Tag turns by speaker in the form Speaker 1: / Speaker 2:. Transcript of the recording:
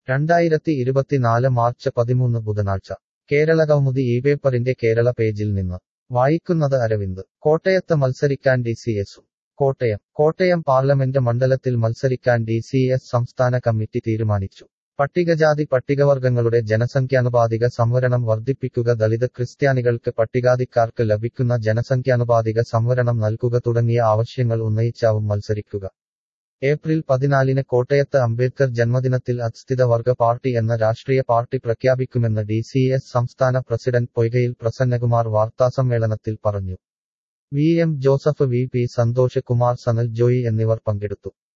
Speaker 1: രണ്ടായിരത്തി ഇരുപത്തിനാല് മാർച്ച് പതിമൂന്ന് ബുധനാഴ്ച കേരള കൗമുദി ഈ പേപ്പറിന്റെ കേരള പേജിൽ നിന്ന് വായിക്കുന്നത് അരവിന്ദ് കോട്ടയത്ത് മത്സരിക്കാൻ ഡി സി എസും കോട്ടയം കോട്ടയം പാർലമെന്റ് മണ്ഡലത്തിൽ മത്സരിക്കാൻ ഡി സി എസ് സംസ്ഥാന കമ്മിറ്റി തീരുമാനിച്ചു പട്ടികജാതി പട്ടികവർഗങ്ങളുടെ ജനസംഖ്യാനുപാതിക സംവരണം വർദ്ധിപ്പിക്കുക ദളിത് ക്രിസ്ത്യാനികൾക്ക് പട്ടികാതിക്കാർക്ക് ലഭിക്കുന്ന ജനസംഖ്യാനുപാതിക സംവരണം നൽകുക തുടങ്ങിയ ആവശ്യങ്ങൾ ഉന്നയിച്ചാവും മത്സരിക്കുക ഏപ്രിൽ പതിനാലിന് കോട്ടയത്ത് അംബേദ്കർ ജന്മദിനത്തിൽ അസ്ഥിത വർഗ പാർട്ടി എന്ന രാഷ്ട്രീയ പാർട്ടി പ്രഖ്യാപിക്കുമെന്ന് ഡി സി എസ് സംസ്ഥാന പ്രസിഡന്റ് പൊയ്കയിൽ പ്രസന്നകുമാർ വാർത്താസമ്മേളനത്തിൽ പറഞ്ഞു V M Joseph V P Santhosh Kumar Sanal Joy എന്നിവർ പങ്കെടുത്തു